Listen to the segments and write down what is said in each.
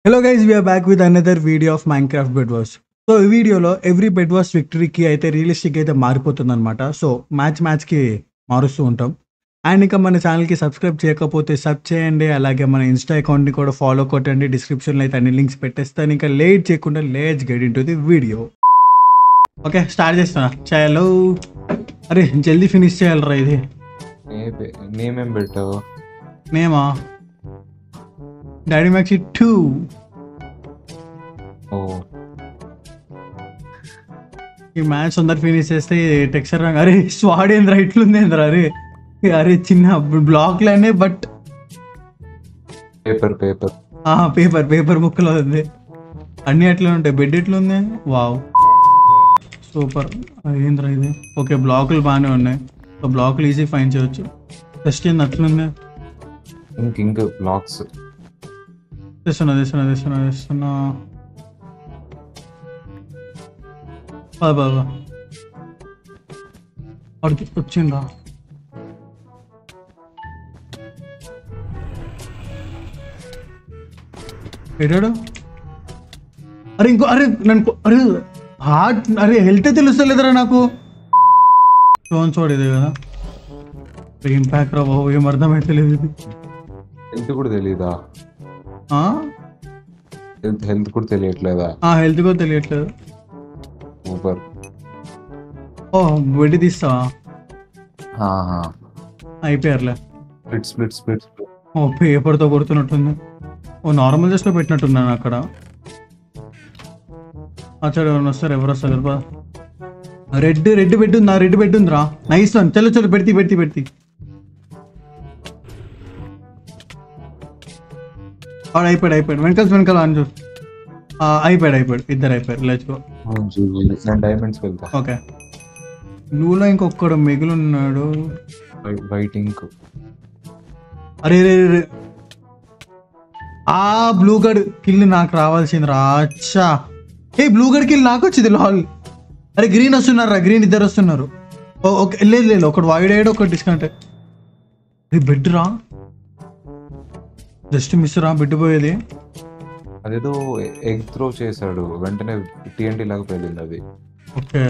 Hello guys we're back with another video of Minecraft bed wars so ఈ వీడియోలో every bed was విక్టరీకి అయితే realistic అయితే మారిపోతుంది అనమాట సో మ్యాచ్ మ్యాచ్కి మారుస్తూ ఉంటాం అండ్ ఇంకా మన ఛానల్కి సబ్స్క్రైబ్ చేయకపోతే సబ్ చేయండి అలాగే మన ఇన్స్టా అకౌంట్ని కూడా ఫాలో కొట్టండి డిస్క్రిప్షన్లో అయితే అన్ని లింక్స్ పెట్టేస్తాను ఇంకా లేట్ చేయకుండా let's get into the video okay start చేస్తున్నా చాలు అరే జల్దీ ఫినిష్ చేయాలరా ఇది నేమ్ ఏం పెట్టావు నేమా డాడీ మ్యాక్సీ టూ ఓ ఈ మ్యాచ్ అందరు ఫినిష్ చేస్తే టెక్స్చర్ అరే స్వాడ్ ఏంద్రా ఇట్లుందేంద్రా అరే అరే చిన్న బ్లాక్లనే but paper paper paper paper బుక్లో ఉంది అన్ని అట్లా ఉంటాయి బెడ్ ఎట్లుంది వావ్ సూపర్ ఏంద్రా ఇది ఓకే బ్లాకులు బాగానే ఉన్నాయి సో బ్లాకులు ఈజీ ఫైన్ చేయొచ్చు జస్ట్ ఏంది అట్లుంది ఇంక ఇంక బ్లాక్స్ తెస్తున్నా తెస్తున్నా తెస్తున్నా తెస్తున్నా బాబా బాబా వాడికి వచ్చిందా పెట్టాడు అరే ఇంకో అరే నన్ను కొ- అరే హార్ట్ అరే హెల్త్ తెలుస్తలేదురా నాకు స్టోన్ చూడు ఇదే కదా ఇంపాక్ట్ రా బాబు ఏం అర్థమైతే లేదు ఇది హెల్త్ కూడా తెలియదా ఆ? హెల్త్ హెల్త్ కూడా తెలియట్లేదా ఆ హెల్త్ కూడా తెలియట్లేదు సూపర్ ఓ వెడ్డి తీస్తావా అయిపోయారులే స్ప్లిట్ స్ప్లిట్ స్ప్లిట్ ఓ పేపర్తో కొడుతున్నట్టుంది ఓ నార్మల్ జస్ట్లో పెట్టినట్టున్నాను అక్కడ అచ్చాడు ఎవరైనా వస్తారు ఎవరు వస్తారు బా రెడ్ రెడ్ బెడ్ ఉందా రెడ్ బెడ్ ఉందిరా నైస్ వన్ చలో చలో పెడితే పెడితే పెడితే ఆడ అయిపోయాడు అయిపోయాడు వెనకాల వెనకాల అని చూ ఆ, అయిపోయాడు అయిపోయాడు ఇద్దరు అయిపోయారు లేచుకో నేను డైమండ్స్కి వెళ్తా ఓకే బ్లూలో ఇంకొకడు మిగులున్నాడు వైట్ ఇంక్ అరే రే రే, రే ఆ బ్లూ గడ్ కిల్ నాకు రావాల్సింది రా అచ్చా ఏ బ్లూ గడ్ కిల్ నాకు వచ్చింది లాల్ అరే గ్రీన్ వస్తున్నారు రా గ్రీన్ ఇద్దరు వస్తున్నారు ఓ, ఓకే లేదు లేదు ఒకటి వైడ్ అయ్యాడు ఒకటి డిస్కౌంట్ ఇది బెడ్ రా జస్ట్ మిస్ రా బెడ్ పోయేది అదేదో ఎగ్ త్రో చేశాడు వెంటనే టీఎన్టీ లాగా పేలింది అది ఓకే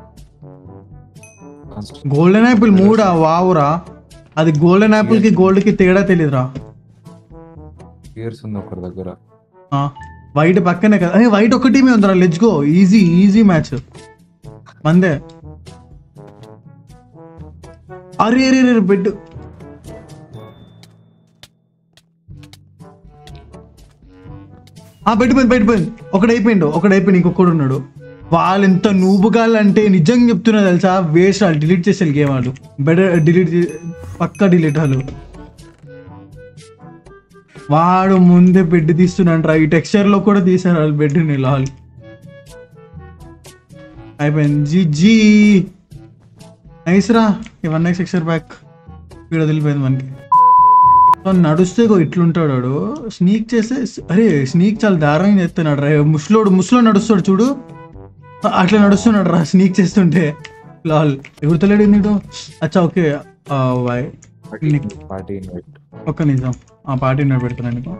గోల్డెన్ యాపిల్ మూడా వావురా అది గోల్డెన్ యాపిల్ కి గోల్డ్ కి తేడా తెలియదురా ఇయర్స్ ఉంది ఒకరి దగ్గర వైట్ పక్కనే కదా అరే వైట్ ఒక టీమే ఉందిరా let's go easy easy match మందే అరే అరే అరే బెడ్ ఆ బెడ్ పోయింది బెడ్ పోయింది ఒకడు అయిపోయిండు ఒకడు అయిపోయింది ఇంకొకడు ఉన్నాడు వాళ్ళు ఎంత నూబుగాళ్ళు అంటే నిజంగా చెప్తున్నా తెలుసా వేస్ట్ వాళ్ళు డిలీట్ చేసే గేమ్ వాళ్ళు బెటర్ డిలీట్ పక్కా డిలీట్ వాళ్ళు వాడు ముందే బెడ్ తీస్తున్నాడు ఈ టెక్స్చర్ లో కూడా తీసారు వాళ్ళు బెడ్ ని లాల్ అయిపోయింది జీ జీ నైస్ రా వన్ ఎక్స్ ఎక్సర్ బ్యాక్ వీడు వదిలిపోయింది మనకి సో నడుస్తే ఇగో ఇట్లుంటాడు వాడు స్నీక్ చేస్తే అరే స్నీక్ చాలా దారుణంగా చేస్తున్నాడు రా ముసలోడు ముసలో నడుస్తాడు చూడు అట్లా నడుస్తున్నాడు రా స్నీక్ చేస్తుంటే లాల్ ఎగురుతలేడు నీడు అచ్చా ఓకే బాయ్ పార్టీ ఇన్వైట్ ఒక్క నిజం ఆ పార్టీ నేను పెడుతున్నాను నీకు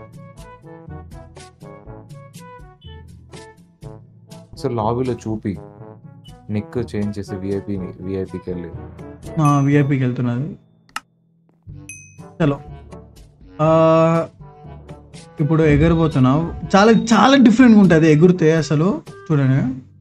సో లాబీలో చూపి నిక్ చేంజ్ చేసి విఐపి విఐపికి వెళ్ళి విఐపికి వెళ్తున్నది చలో ఆ, ఇప్పుడు ఎగరబోతున్నావు చాలా చాలా డిఫరెంట్గా ఉంటుంది ఎగురితే అసలు చూడండి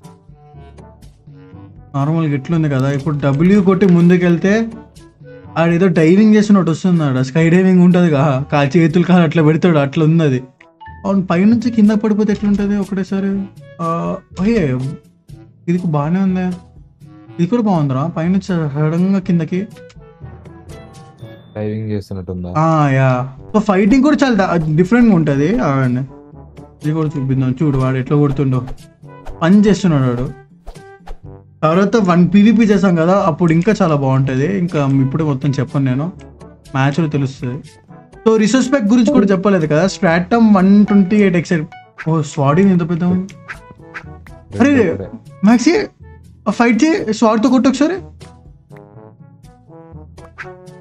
నార్మల్గా ఎట్లుంది కదా ఇప్పుడు డబ్ల్యూ కొట్టి ముందుకెళ్తే ఆడేదో డైవింగ్ చేసినట్టు వస్తుంది ఆడ స్కై డైవింగ్ ఉంటుంది కా కా చేతులు కాలు అట్లా పెడతాడు అట్లా ఉంది అది అవును పైనుంచి కింద పడిపోతే ఎట్లుంటుంది ఒకటేసారి ఆ, అయ్యే ఇది బాగానే ఉంది ఇది కూడా బాగుందిరా పైనుంచి సడన్గా కిందకి డైవింగ్ చేస్తున్నట్టుందా ఆ, యా సో ఫైటింగ్ కూడా చాలా డిఫరెంట్గా ఉంటుంది అవన్నీ ఇది కూడా చూపిద్దాం చూడు వాడు ఎట్లా కొడుతుండో పని చేస్తున్నాడు వాడు తర్వాత వన్ పీవీపీ చేసాం కదా అప్పుడు ఇంకా చాలా బాగుంటుంది ఇంకా ఇప్పుడు మొత్తం చెప్పను నేను మ్యాచ్లో తెలుస్తుంది సో రిసోస్పెక్ట్ గురించి కూడా చెప్పలేదు కదా స్ట్రాటమ్ వన్ ట్వంటీ ఎయిట్ ఎక్సైడ్ ఓ స్వాడీ ఎంత పెద్ద ఉంది అరే మ్యాక్సీ ఫైట్ చేయి స్వాడ్తో కొట్టు ఒకసారి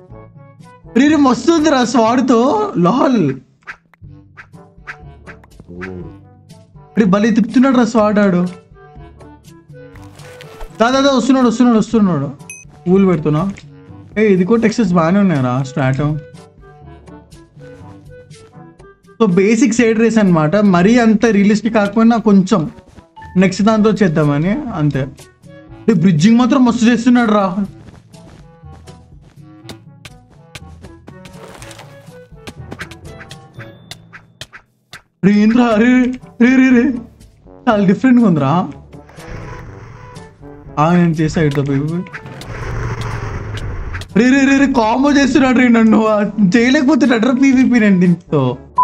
రే రే, మస్తు ఉందిరా స్వాడ్తో లాల్ ఇప్పుడు బలి తిప్పుతున్నాడు రా స్వాడాడు దాదా వస్తున్నాడు వస్తున్నాడు వస్తున్నాడు ఊలు పెడుతున్నా ఏ ఇది కూడా టెక్స్టైల్స్ బాగానే ఉన్నాయరా స్ట్రాటం సో బేసిక్ సైడ్ రేస్ అనమాట మరీ అంత రియలిస్టిక్ కాకపోయినా కొంచెం నెక్స్ట్ దాంతో చేద్దామని అంతే బ్రిడ్జింగ్ మాత్రం మస్తు చేస్తున్నాడు రా రే ఏంద్రా రే రే రే రే చాలా డిఫరెంట్గా ఉందిరా ఆ నేను చేసా ఇట్లా పోయి రే రే రే రే కాంబో చేస్తున్నాడు రే నన్ను ఆ, చేయలేకపోతున్నాడు రా పీవీపీ నేను దీంతో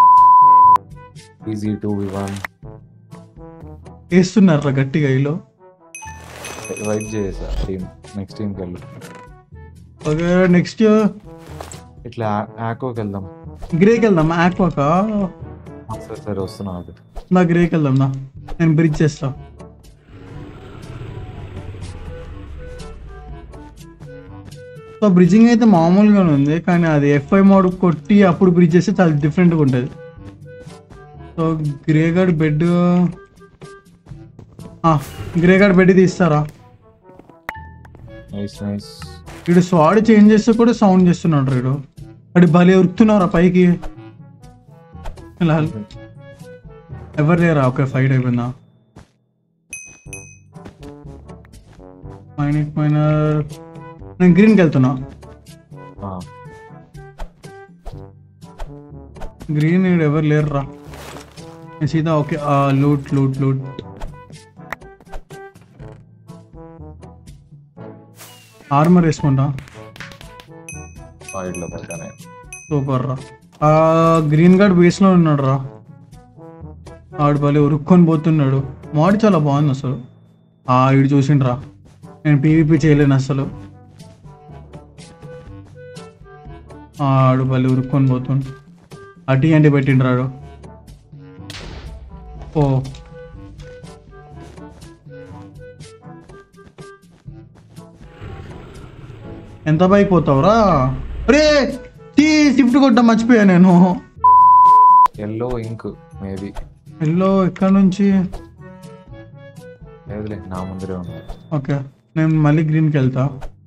ఈజీ టూ వి వన్ వేస్తున్నారు రా గట్టిగా ఈలో వైట్ చేసా టీమ్ నెక్స్ట్ టీంకి వెళ్ళు ఓకే నెక్స్ట్ ఇట్లా ఆకోకి వెళ్దాం గ్రేకి వెళ్దాం ఆక్వాక సరే సరే వస్తున్నా అది నా గ్రేకి వెళ్దాం నా నేను బ్రిడ్జ్ చేస్తా సో బ్రిడ్జింగ్ అయితే మామూలుగానే ఉంది కానీ అది ఎఫ్ఐ మోడ్ కొట్టి అప్పుడు బ్రిడ్జ్ చేస్తే చాలా డిఫరెంట్గా ఉంటుంది so grey guard bed grey guard bed తీస్తారా నైస్ నైస్ వీడు స్వాడ్ చేంజ్ చేస్తే కూడా సౌండ్ చేస్తున్నాడు వీడు అడి భలే ఉరుకుతున్నారా పైకి ఇలా ఎవరు లేరా ఒక ఫైట్ అయిపోయిందా మైనక్ మైనర్ నేను గ్రీన్కి వెళ్తున్నా గ్రీన్ ఈడు ఎవరు లేరు రా నేను సీదా okay loot loot loot armour వేసుకుంటా సైడ్లో పక్కనే సూపర్ రా ఆ గ్రీన్ గార్డ్ బేస్ లో ఉన్నాడు రా ఆడు భలే ఉరుక్కొని పోతున్నాడు మాడి చాలా బాగుంది అసలు ఆ ఇడు చూసిండ్రా నేను పీవీపీ చేయలేను అసలు ఆ, ఆడు భలే ఉరుక్కొని పోతుండు అటు అంటే పెట్టిండ్రాడు ఓ ఎంత పైకి పోతావురా రే టీ షిఫ్ట్ కొట్టా మర్చిపోయా నేను ఎల్లో ఇంక్ మేబీ ఎల్లో ఎక్కడ నుంచి లేదులే నా ముందరే ఉంది ఓకే నేను మళ్ళీ గ్రీన్కి వెళ్తా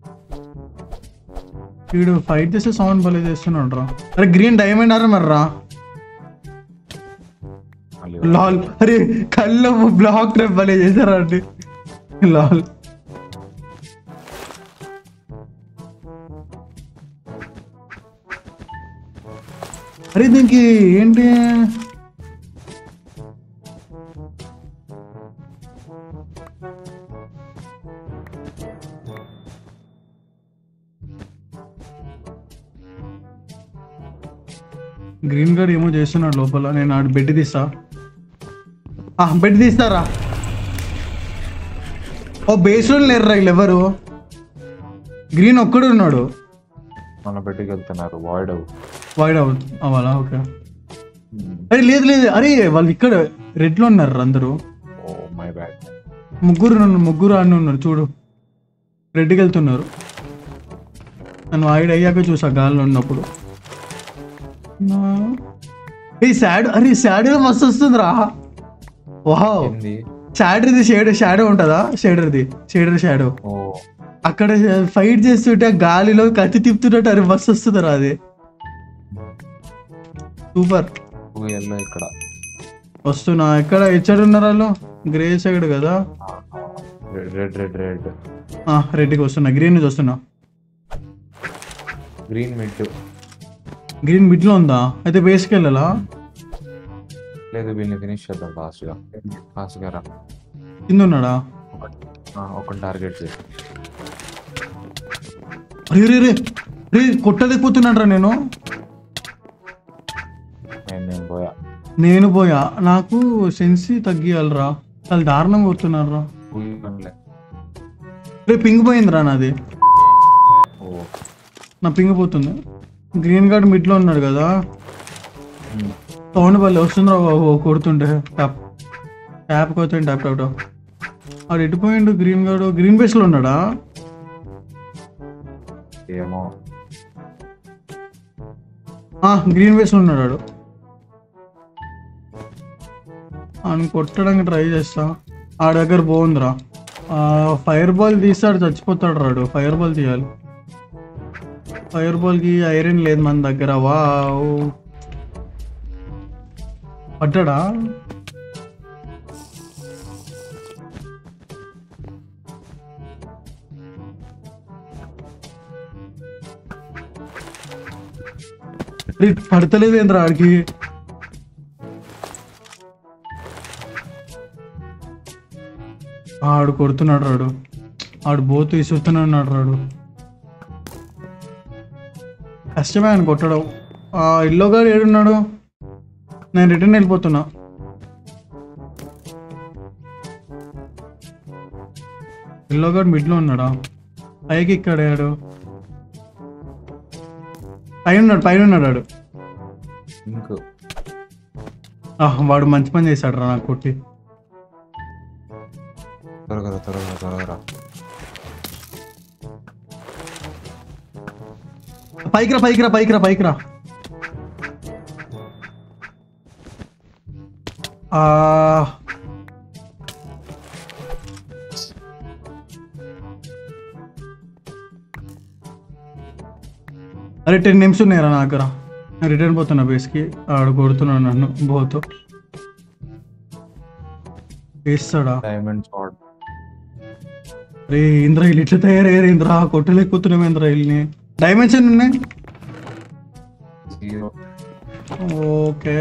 వీడు ఫైట్ చేసే సౌండ్ భలే చేస్తున్నాడు రా అరే గ్రీన్ డైమండ్ ఆర్మర్ రా మళ్ళీ లాల్ అరే కళ్ళు బ్లాక్ రేపు భలే చేశారా అండి లాల్ అరే దీనికి ఏంటి గ్రీన్ గార్డ్ ఏమో చేస్తున్నాడు లోపల నేను ఆడు బెడ్ తీస్తా ఆ, బెడ్ తీస్తారా ఓ బేస్లో లేరురా వీళ్ళు ఎవరు గ్రీన్ ఒక్కడు ఉన్నాడు మన బెడ్కి వెళ్తున్నారు వాయిడ్ వైడ్ అవుట్ అవ్వాలా ఓకే అరే లేదు లేదు అరే వాళ్ళు ఇక్కడ రెడ్లో ఉన్నారు అందరూ ఓ మై బ్యాడ్ ముగ్గురు నన్ను ముగ్గురు ఆడిన ఉన్నారు చూడు రెడ్డికి వెళ్తున్నారు నన్ను ఆయిడ్ అయ్యాక చూసా గాల్లో ఉన్నప్పుడు నా- ఏ సాడ్ అరే సాడ్ మస్తు వస్తుందిరా వావ్ ఏంది షాడర్ది షేడ్ షాడో ఉంటుందా షేడర్ది షేడర్ షాడో ఓ అక్కడ ఫైట్ చేస్తుంటే ఆ గాలిలో కత్తి తిప్పుతున్నట్టు అరే మస్తు వస్తుందిరా అది సూపర్ టూ ఎల్లో ఇక్కడ వస్తున్నా ఎక్కడ ఎచ్చడు ఉన్నారు వాళ్ళు గ్రే సైడ్ కదా రెడ్ రెడ్ రెడ్ ఆ, రెడ్డికి వస్తున్నా గ్రీన్ నుంచి వస్తున్నా గ్రీన్ మిడ్ గ్రీన్ మిడ్లో ఉందా అయితే బేస్కి వెళ్ళాలా లేదు వీళ్ళని ఫినిష్ చేద్దాం ఫాస్ట్ గా ఫాస్ట్ గా రా కింద ఉన్నాడా ఆ, ఒక టార్గెట్ చేసి రే రే రే రే కొట్టలేకపోతున్నాడు నేను నేను నేను పోయా నేను పోయా నాకు సెన్సి తగ్గియాలరా చాలా దారుణంగా కొడుతున్నారా ఊయలే. రే పింగ్ పోయిందిరా నాది ఓ నా పింగ్ పోతుంది గ్రీన్ గార్డ్ మిడ్లో ఉన్నాడు కదా ఉమ్. సౌండ్ వల్ల వస్తుందిరా బాబు కొడుతుంటే ట్యాప్ ట్యాప్ కొడుతుంది ట్యాప్ ట్యాప్ ట్యాప్ ఆడు ఎటుపోయిండు గ్రీన్ గార్డ్ గ్రీన్ బేస్లో ఉన్నాడా ఏమో ఆ, గ్రీన్ బేస్లో ఉన్నాడు వాడు అని కొట్టడానికి ట్రై చేస్తా ఆ దగ్గర బాగుందిరా ఫైర్ బాల్ తీస్తాడు చచ్చిపోతాడు రాడు ఫైర్ బాల్ తీయాలి ఫైర్ బాల్కి ఐరన్ లేదు మన దగ్గర వా పడ్డాడా రే, పడతలేదు ఏంద్రా ఆడికి ఆడు కొడుతున్నాడు రాడు ఆడు బోతు ఇసురుతూనే ఉన్నాడు రాడు కష్టమే ఆయన కొట్టడం ఆ ఇల్లో గారు ఏడున్నాడు నేను రిటర్న్ వెళ్ళిపోతున్నా ఇల్లో గారు మిడ్లో ఉన్నాడా పైకి ఇక్కడాడు పైన ఉన్నాడు పైన ఉన్నాడు వాడు ఇంకో ఆహ్, వాడు మంచి పని చేశాడు రా నాకు కొట్టి త్వరగా రా, త్వరగా రా, త్వరగా రా. పైకి రా పైకి రా పైకి రా పైకి రా ఆ, అరే టెన్ నిమిషం ఉన్నాయిరా నా దగ్గర నేను రిటర్న్ పోతున్నా బేస్కి ఆడు కొడుతున్నాడు నన్ను బోతో వేస్తాడా డైమండ్ షార్ట్ రే ఇంద్ర ఇల్లు ఇట్లా తయారయ్యారు ఇంద్ర కొట్టలేకపోతున్నాం ఇంద్ర ఇల్లుని డైమెన్షన్ ఉన్నాయి జీరో ఓకే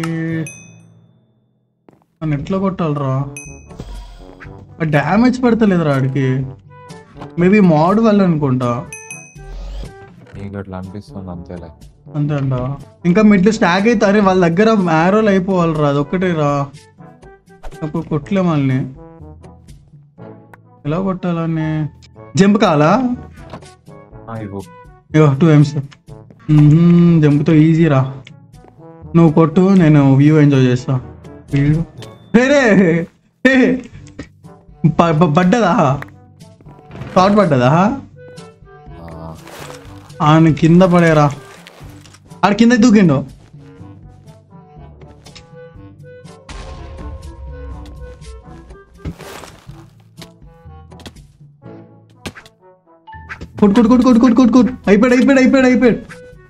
నన్ను ఎట్లా కొట్టాలరా డ్యామేజ్ పడతలేదురా ఆడికి మేబీ మోడ్ వల్ల అనుకుంటా నీకు అట్లా అనిపిస్తుంది అంతేలే అంతే అంట ఇంకా మిడ్లు స్టాక్ అయితే అరే వాళ్ళ దగ్గర మ్యారోలు అయిపోవాలిరా అదొక్కటే రా అప్పుడు కొట్టలే వాళ్ళని ఎలా కొట్టాలని జంప్ కాలా ఆ, ఇవ్వు టూ ఎమ్స్ జంపుతో ఈజీ రా నువ్వు కొట్టు నేను వ్యూ ఎంజాయ్ చేస్తా వీడు రే రే రే. ప- ప- పడ్డదా షార్ట్ పడ్డదా ఆ, ఆయన కింద పడేరా ఆడ కింద దూకిండు కొట్టు కొట్టు కొట్టు కొట్టు కొట్టు కొట్టు కొట్టు అయిపోయాడు అయిపోయాడు అయిపోయాడు అయిపోయాడు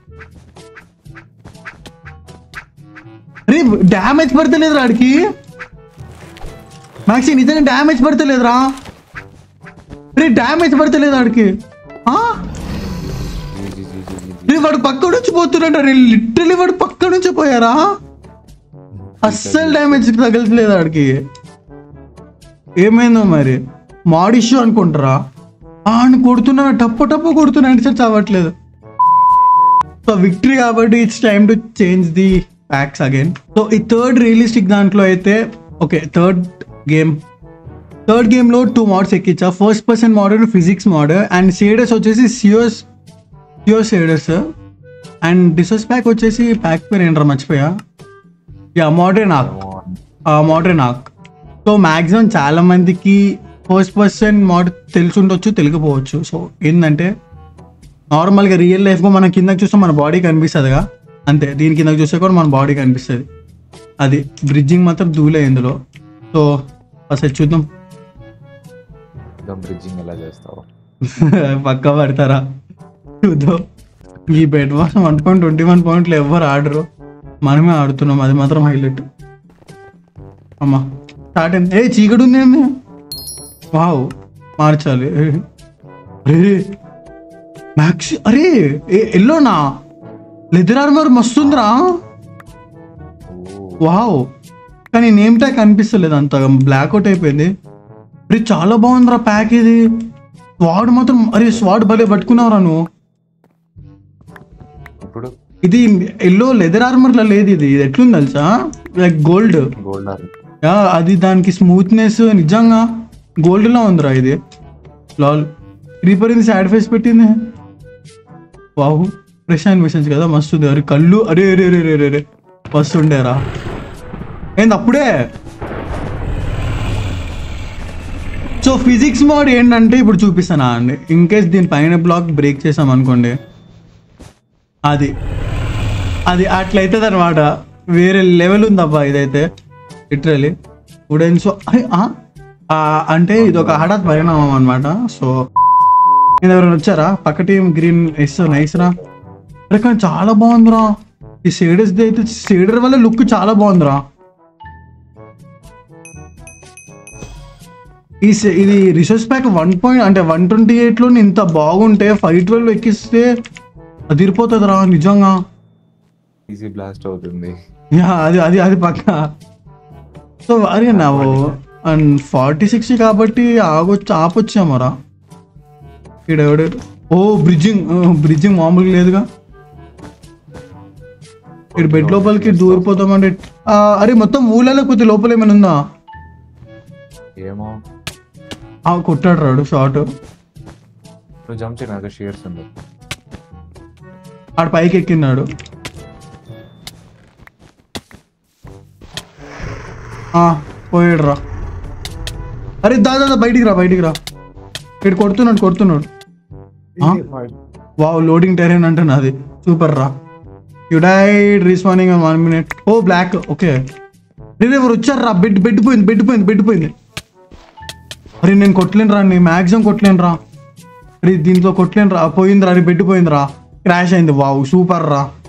అరే డ్యామేజ్ పడతలేదురా ఆడికి మ్యాక్సీ నిజంగా డ్యామేజ్ పడతలేదురా రే డ్యామేజ్ పడతలేదు ఆడికి ఆ? G, G, G, G, G, G. రే వాడు పక్క నుంచి పోతున్నాడు రే లిటరలీ వాడు పక్క నుంచి పోయారా అస్సలు డ్యామేజ్ తగలట్లేదు ఆడికి ఏమైందో మరి మాడ్ ఇష్యూ అనుకుంటారా అని కొడుతున్నా టప్పు టప్పు కొడుతున్నా అంటే చావట్లేదు సో విక్టరీ కాబట్టి it's time to change the packs again so ఈ థర్డ్ రియలిస్టిక్ దాంట్లో అయితే ఓకే థర్డ్ గేమ్ థర్డ్ గేమ్లో టూ మోడ్స్ ఎక్కించా first person mode physics mode and shaders వచ్చేసి సియోస్ సియో షేడర్స్ అండ్ డిసోస్ ప్యాక్ వచ్చేసి ప్యాక్ పేరు ఏంట్రా మర్చిపోయా యా మోడర్న్ ఆక్ మోడర్న్ ఆక్ సో మ్యాక్సిమం చాలా మందికి ఫస్ట్ పర్సన్ మోడ్ తెలిసి ఉండొచ్చు తెలియకపోవచ్చు సో ఏంటంటే నార్మల్గా రియల్ లైఫ్గా మనం కిందకి చూస్తే మన బాడీ కనిపిస్తుందిగా అంతే దీని కిందకి చూస్తే కూడా మన బాడీ కనిపిస్తుంది అది బ్రిడ్జింగ్ మాత్రం దూలే ఇందులో సో అసలు చూద్దాం బ్రిడ్జింగ్ ఎలా చేస్తావు పక్క పడతారా చూద్దాం ఈ బెడ్ వాసం వన్ పాయింట్ ట్వంటీ వన్ పాయింట్లు ఎవ్వరు ఆడరు మనమే ఆడుతున్నాం అది మాత్రం హైలైట్ అమ్మా స్టార్ట్ అయింది ఏ చీకటి ఉంది ఏంది వావ్ మార్చాలి అరే మ్యాక్స్ అరే ఏ ఎల్లోనా లెదర్ ఆర్మర్ మస్తుందిరా వావ్ కానీ నేమ్ ట్యాగ్ కనిపిస్తలేదు అంత బ్లాక్ అవుట్ అయిపోయింది అరే చాలా బాగుందిరా ప్యాక్ ఇది స్వాడ్ మాత్రం అరే స్వాడ్ భలే పట్టుకున్నావురా నువ్వు ఇప్పుడు ఇది ఎల్లో లెదర్ ఆర్మర్లో లేదు ఇది ఇది ఎట్లుంది తెలుసా like gold gold or yeah అది దానికి స్మూత్నెస్ నిజంగా గోల్డ్లో ఉందిరా ఇది లాల్ క్రీపర్ ఇది సాడ్ ఫేస్ పెట్టింది వాహు ఫ్రెష్ అనిపిస్తుంది కదా మస్తు ఉంది అరే కళ్ళు అరే అరే అరే అరే అరే మస్తు ఉండేరా ఏంది అప్పుడే సో ఫిజిక్స్ మోడ్ ఏంటంటే ఇప్పుడు చూపిస్తానా అండి ఇన్ కేస్ దీని పైన బ్లాక్ బ్రేక్ చేసాం అనుకోండి అది అది అట్లయితుంది అనమాట వేరే లెవెల్ ఉందబ్బా ఇదైతే లిటరలీ వుడెన్ సో అంటే ఇది ఒక హఠాత్ పరిణామం అనమాట సో నేను ఎవరైనా వచ్చారా పక్క టీం గ్రీన్ ఎస్ నైస్ రా అరే కానీ చాలా బాగుందిరా ఈ షేడర్స్ అయితే షేడర్ వల్ల లుక్ చాలా బాగుందిరా ఈ సే- ఇది రిసోర్స్ ప్యాక్ వన్ పాయింట్ అంటే వన్ ట్వంటీ ఎయిట్లో ఇంత బాగుంటే ఫైవ్ ట్వెల్వ్ ఎక్కిస్తే అదిరిపోతుంది రా నిజంగా ఈజీ బ్లాస్ట్ అవుతుంది యా అది అది అది పక్క సో అరే నావు అండ్ ఫార్టీ సిక్స్ కాబట్టి ఆగొచ్చు ఆపొచ్చామరా ఇక్కడ ఎవడు ఓ బ్రిడ్జింగ్ బ్రిడ్జింగ్ మామూలుగా లేదుగా ఇక్కడ బెడ్ లోపలికి దూరిపోతామంటే ఆ, అరే మొత్తం ఊళ్ళలో కొద్ది లోపల ఏమైనా ఉందా ఏమో ఆ, కొట్టాడు రాడు షార్ట్ నువ్వు జంప్ చేయను నాకు షేర్స్ ఉంది ఆడ పైకి ఎక్కినాడు ఆ, పోయాడు రా అరే దాదా దా, బయటికి రా బయటికి రా ఇక్కడ కొడుతున్నాడు కొడుతున్నాడు ఆ? వావ్ లోడింగ్ టెరెన్ అంటే నాది సూపర్ రా you died respawning one minute oh block okay నేను ఎవరు వచ్చారు రా బెడ్ బెడ్ పోయింది బెడ్ పోయింది బెడ్ పోయింది అరే నేను కొట్టలేను రా నీ మ్యాక్సిమం కొట్టలేను రా అరే దీంట్లో కొట్టలేను రా పోయింది రా బెడ్ పోయింది రా క్రాష్ అయింది వావ్ సూపర్ రా